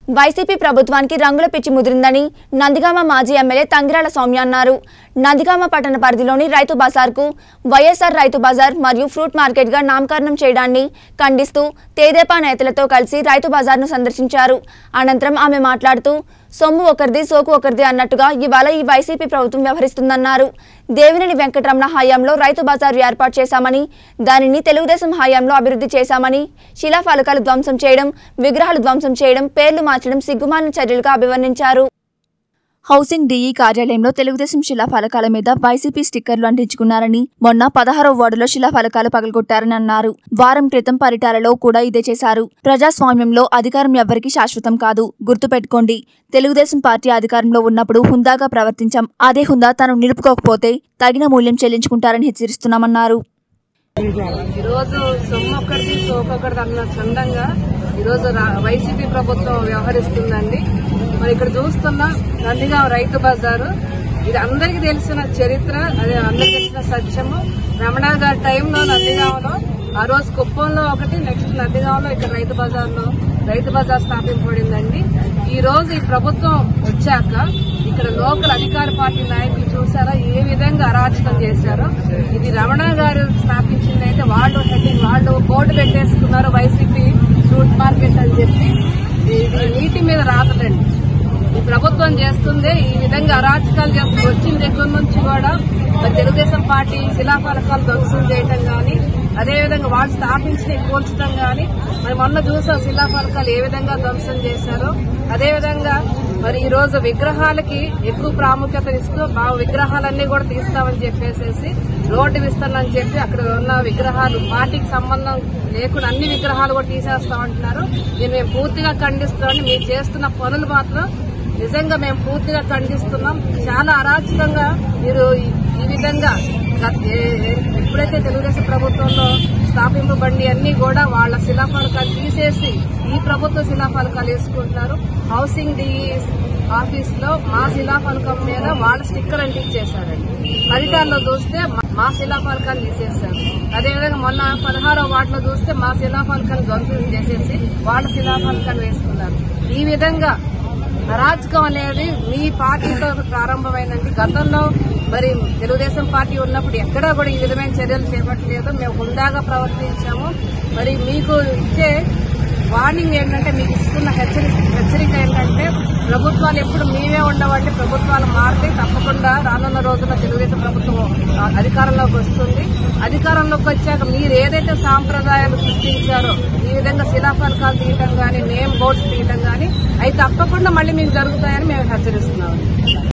YCP ప్రభుత్వానికి రంగుల పిచ్చి ముదిరిందని నందిగామ మాజీ ఎమ్మెల్యే తంగిరాల సౌమ్య అన్నారు నందిగామ పట్టణ పరిధిలోని రైతు బజార్కు వైఎస్ఆర్ రైతు బజార్ మరియు ఫ్రూట్ మార్కెట్గా నామకరణం చేయడాన్ని ఖండిస్తూ తేదేపా నేతలతో కలిసి రైతు బజార్ను సందర్శించారు అనంతరం ఆమె మాట్లాడుతూ సొమ్ము ఒకరిది సోకు ఒకరిది అన్నట్టుగా ఇవాళ ఈ వైసీపీ ప్రభుత్వం వ్యవహరిస్తుందన్నారు దేవినేని వెంకటరమణ హయాంలో రైతు బజారు ఏర్పాటు చేశామని దానిని తెలుగుదేశం హయాంలో అభివృద్ధి చేశామని శిలాఫలకాలు ధ్వంసం చేయడం విగ్రహాలు ధ్వంసం చేయడం పేర్లు మార్చడం సిగ్గుమాలిన చర్యలుగా అభివర్ణించారు హౌసింగ్ డీఈ కార్యాలయంలో తెలుగుదేశం శిలాఫలకాల మీద వైసీపీ స్టిక్కర్లు అంటించుకున్నారని మొన్న పదహారవ వార్డులో శిలాఫలకాలు పగలగొట్టారని అన్నారు వారం క్రితం పరిటాలలో కూడా ఇదే చేశారు ప్రజాస్వామ్యంలో అధికారం ఎవ్వరికీ శాశ్వతం కాదు గుర్తుపెట్టుకోండి తెలుగుదేశం పార్టీ అధికారంలో ఉన్నప్పుడు హుందాగా ప్రవర్తించాం అదే హుందా తను నిలుపుకోకపోతే తగిన మూల్యం చెల్లించుకుంటారని హెచ్చరిస్తున్నామన్నారు ఈరోజు సొమ్మొక్కడిది సోకొక్కడిది అన్న చందంగా ఈరోజు రా- వైసీపీ ప్రభుత్వం వ్యవహరిస్తుందండి మరి ఇక్కడ చూస్తున్న నందిగాం రైతు బజారు ఇది అందరికీ తెలిసిన చరిత్ర అది అందరికీ తెలిసిన సత్యము రమణ గారి టైంలో నందిగాంలో ఆ రోజు కుప్పంలో ఒకటి నెక్స్ట్ నందిగాంలో ఇక్కడ రైతు బజార్లో రైతు బజార్ స్థాపించబడిందండి ఈ రోజు ఈ ప్రభుత్వం వచ్చాక ఇక్కడ లోకల్ అధికార పార్టీ నాయకులు చూసారా ఏ విధంగా అరాచకం చేశారో ఇది రమణ గారు స్థాపించింది అయితే వాళ్ళు హెడ్డింగ్ వాళ్ళు బోర్డు పెట్టేసుకున్నారు వైసీపీ ఫ్రూట్ మార్కెట్ అని చెప్పి ఇది నీటి మీద రాతలండి ఈ ప్రభుత్వం చేస్తుంది ఈ విధంగా అరాచకాలు చేస్తూ వచ్చిన దగ్గర నుంచి కూడా మరి తెలుగుదేశం పార్టీ శిలాఫలకాలు ధ్వంసం చేయటం గాని అదేవిధంగా వాళ్ళు స్థాపించిన కూల్చడం గాని మరి మొన్న చూసాం శిలాఫలకాలు ఏ విధంగా ధ్వంసం చేశారో అదేవిధంగా మరి ఈ రోజు విగ్రహాలకి ఎక్కువ ప్రాముఖ్యత ఇస్తూ మా విగ్రహాలన్నీ కూడా తీస్తామని చెప్పేసేసి రోడ్డు విస్తరణ చెప్పి అక్కడ ఉన్న విగ్రహాలు పార్టీకి సంబంధం లేకుండా అన్ని విగ్రహాలు కూడా తీసేస్తామంటున్నారు దీన్ని మేము పూర్తిగా ఖండిస్తామని మీరు చేస్తున్న పనులు మాత్రం నిజంగా మేము పూర్తిగా ఖండిస్తున్నాం చాలా అరాచకంగా మీరు ఈ- ఈ విధంగా గత- ఏ- ఏ- ఎప్పుడైతే తెలుగుదేశం ప్రభుత్వంలో స్థాపింపబడి అన్ని కూడా వాళ్ళ శిలాఫలకాలు తీసేసి ఈ ప్రభుత్వ శిలాఫలకాలు వేసుకుంటున్నారు హౌసింగ్ డిఈ ఆఫీస్ లో మా శిలాఫలకం మీద వాళ్ళ స్టిక్కర్ అంటించేశారండి ఫలితాల్లో చూస్తే మా- మా శిలాఫలకాలు తీసేశారు అదేవిధంగా మొన్న పదహారో వార్డులో చూస్తే మా శిలాఫలకాలు ధ్వంసం చేసేసి వాళ్ళ శిలాఫలకాలు వేసుకున్నారు ఈ విధంగా అరాచకం అనేది మీ పార్టీతో ప్రారంభమైందండి గతంలో మరి తెలుగుదేశం పార్టీ ఉన్నప్పుడు ఎక్కడా కూడా ఈ విధమైన చర్యలు చేపట్టలేదు మేము హుందాగా ప్రవర్తించాము మరి మీకు ఇచ్చే వార్నింగ్ ఏంటంటే మీకు ఇస్తున్న హెచ్చరిక హెచ్చరిక ఏంటంటే ప్రభుత్వాలు ఎప్పుడు మేమే ఉండవండి ప్రభుత్వాలు మారితే తప్పకుండా రానున్న రోజుల్లో తెలుగుదేశం ప్రభుత్వం ఆ, అధికారంలోకి వస్తుంది అధికారంలోకి వచ్చాక మీరు ఏదైతే సాంప్రదాయాలు సృష్టించారో ఈ విధంగా శిలాఫలకాలు తీయటం కానీ నేమ్ బోర్డ్స్ తీయటం కానీ అవి తప్పకుండా మళ్ళీ మీకు జరుగుతాయని మేము హెచ్చరిస్తున్నాం